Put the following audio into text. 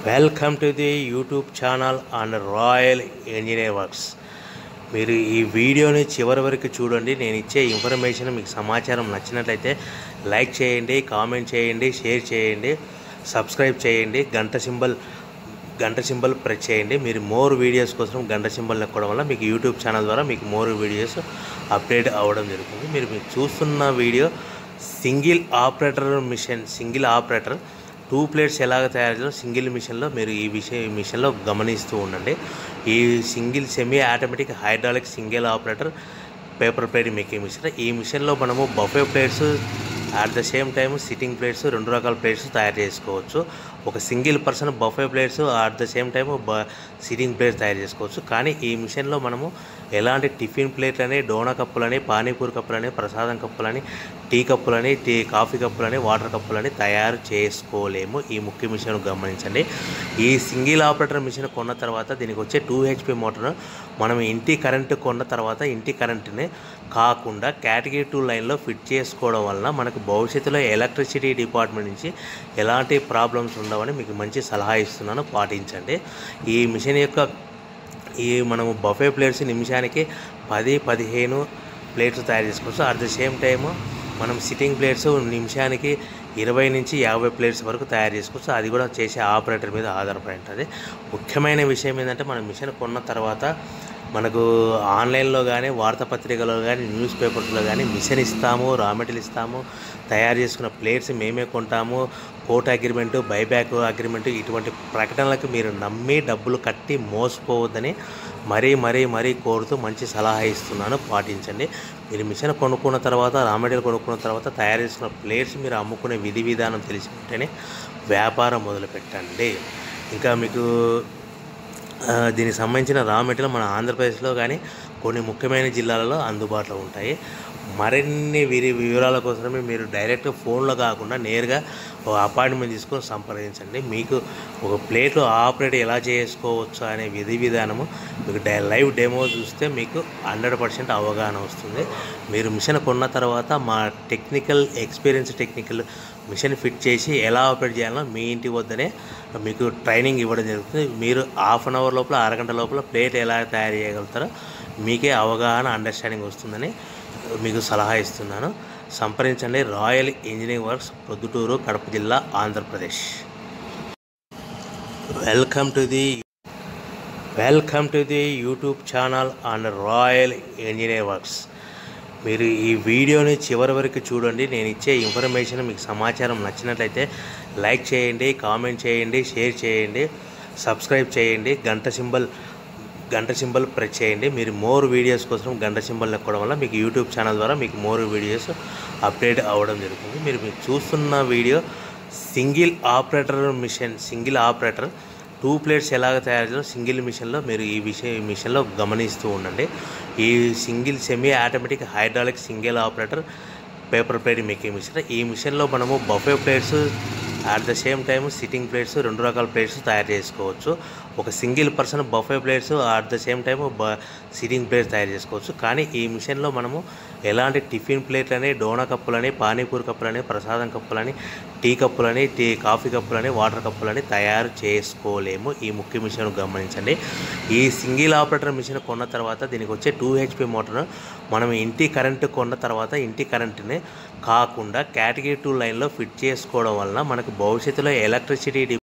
welcome to the YouTube channel and royal engineer works మీరు ఈ వీడియోని చివరి వరకు చూడండి నేను ఇచ్చే ఇన్ఫర్మేషన్ మీకు సమాచారం నచ్చినట్లయితే లైక్ చేయండి కామెంట్ చేయండి షేర్ చేయండి సబ్స్క్రైబ్ చేయండి గంట సింబల్ గంట సింబల్ ప్రెస్ చేయండి మీరు మోర్ వీడియోస్ కోసం గంట సింబల్ నొక్కడం వల్ల మీకు యూట్యూబ్ ఛానల్ ద్వారా మీకు మోర్ వీడియోస్ అప్డేట్ అవ్వడం జరుగుతుంది మీరు మీరు చూస్తున్న video single operator machine single operator two plates ఎలాగ తయారు చేయాలో సింగిల్ మిషన్లో మీరు ఈ విషయం ఈ మిషన్లో గమనిస్తూ ఉండండి ఈ single semi automatic hydraulic single operator paper plate making machine ఈ మిషన్లో మనము buffet plates at the same time sitting plates రెండు రకాల ప్లేట్స్ తయారు చేసుకోవచ్చు ఒక single person buffet plates at the same time బ సిట్టింగ్ ప్లేట్స్ తయారు చేసుకోవచ్చు కానీ ఈ మిషన్లో మనము ఎలాంటి టిఫిన్ ప్లేట్లని డోనా కప్పులని పానీపూరి కప్పులని ప్రసాదం కప్పులని టీ కప్పులని టీ కాఫీ కప్పులని వాటర్ కప్పులని తయారు చేసుకోలేము ఈ ముఖ్య మిషన్ గమనించండి ఈ సింగిల్ ఆపరేటర్ మిషన్ కొన్న తర్వాత దీనికి వచ్చే టూ హెచ్పి మోటార్ మనం ఇంటి కరెంటు కొన్న తర్వాత ఇంటి కరెంటుని కాకుండా కేటగిరీ టూ లైన్లో ఫిట్ చేసుకోవడం వలన మనకు భవిష్యత్తులో ఎలక్ట్రిసిటీ డిపార్ట్మెంట్ నుంచి ఎలాంటి ప్రాబ్లమ్స్ ఉండవని మీకు మంచి సలహా ఇస్తున్నాను పాటించండి ఈ మిషన్ యొక్క ఈ మనము బఫే ప్లేట్స్ నిమిషానికి పది పదిహేను ప్లేట్స్ తయారు చేసుకోవచ్చు అట్ ద సేమ్ టైము మనం సిట్టింగ్ ప్లేట్స్ నిమిషానికి ఇరవై నుంచి యాభై ప్లేట్స్ వరకు తయారు చేసుకోవచ్చు అది కూడా చేసే ఆపరేటర్ మీద ఆధారపడి ఉంటుంది ముఖ్యమైన విషయం ఏంటంటే మనం మిషన్ కొన్న తర్వాత మనకు ఆన్లైన్లో కానీ వార్తాపత్రికలో కానీ న్యూస్ పేపర్స్లో కానీ మిషన్ ఇస్తాము రా మెటీరియల్ ఇస్తాము తయారు చేసుకున్న ప్లేట్స్ మేమే కొంటాము కోర్ట్ అగ్రిమెంటు బైబ్యాక్ అగ్రిమెంటు ఇటువంటి ప్రకటనలకు మీరు నమ్మి డబ్బులు కట్టి మోసపోవద్దని మరీ మరీ మరీ కోరుతూ మంచి సలహా ఇస్తున్నాను పాటించండి మీరు మిషన్ కొనుక్కున్న తర్వాత రా మెటీరియల్ కొనుక్కున్న తర్వాత తయారు చేసుకున్న ప్లేట్స్ మీరు అమ్ముకునే విధి విధానం తెలిసి ఉంటేనే వ్యాపారం మొదలుపెట్టండి ఇంకా మీకు ఆ, దీనికి సంబంధించిన రా మెటీరియల్ మన ఆంధ్రప్రదేశ్లో కానీ కొన్ని ముఖ్యమైన జిల్లాలలో అందుబాటులో ఉంటాయి మరిన్ని విరి వివరాల కోసమే మీరు డైరెక్ట్ ఫోన్లో కాకుండా నేరుగా ఒక అపాయింట్మెంట్ తీసుకొని సంప్రదించండి మీకు ఒక ప్లేట్ ఆపరేట్ ఎలా చేసుకోవచ్చు అనే విధి విధానము మీకు డై లైవ్ డెమో చూస్తే మీకు హండ్రెడ్ పర్సెంట్ అవగాహన వస్తుంది మీరు మిషన్ కొన్న తర్వాత మా technical experience technical machine fit చేసి ఎలా ఆపరేట్ చేయాలో మీ ఇంటి వద్దనే మీకు ట్రైనింగ్ ఇవ్వడం జరుగుతుంది మీరు హాఫ్ అన్ అవర్ లోపల అరగంట లోపల ప్లేట్ ఎలా తయారు చేయగలుగుతారో మీకే అవగాహన అండర్స్టాండింగ్ వస్తుందని మీకు సలహా ఇస్తున్నాను సంప్రదించండి royal engineering works Proddatur Kadapa జిల్లా Andhra Pradesh welcome to the welcome to the YouTube channel and royal engineer works మీరు ఈ వీడియోని చివరి వరకు చూడండి నేను ఇచ్చే ఇన్ఫర్మేషన్ మీకు సమాచారం నచ్చినట్లయితే లైక్ చేయండి కామెంట్ చేయండి షేర్ చేయండి సబ్స్క్రైబ్ చేయండి గంట సింబల్ గంట సింబల్ ప్రెస్ చేయండి మీరు మోర్ వీడియోస్ కోసం గంట సింబల్ నొక్కడం వల్ల మీకు యూట్యూబ్ ఛానల్ ద్వారా మీకు మోర్ వీడియోస్ అప్డేట్ అవ్వడం జరుగుతుంది మీరు మీరు చూస్తున్న video single operator machine single operator two plates ఎలాగ తయారు చేయాలో సింగిల్ మిషన్లో మీరు ఈ విషయం ఈ మిషన్లో గమనిస్తూ ఉండండి ఈ single semi automatic hydraulic single operator paper plate making machine ఈ మిషన్లో మనము buffet plates at the same time sitting plates రెండు రకాల ప్లేట్స్ తయారు చేసుకోవచ్చు ఒక single person buffet plates at the same time బ సిట్టింగ్ ప్లేట్స్ తయారు చేసుకోవచ్చు కానీ ఈ మిషన్లో మనము ఎలాంటి టిఫిన్ ప్లేట్లని డోనా కప్పులని పానీపూరి కప్పులని ప్రసాదం కప్పులని టీ కప్పులని టీ కాఫీ కప్పులని వాటర్ కప్పులని తయారు చేసుకోలేము ఈ ముఖ్య మిషన్ గమనించండి ఈ సింగిల్ ఆపరేటర్ మిషన్ కొన్న తర్వాత దీనికి వచ్చే టూ హెచ్పి మోటార్ మనం ఇంటి కరెంటు కొన్న తర్వాత ఇంటి కరెంటుని కాకుండా కేటగిరీ టూ లైన్లో ఫిట్ చేసుకోవడం వలన మనకు భవిష్యత్తులో ఎలక్ట్రిసిటీ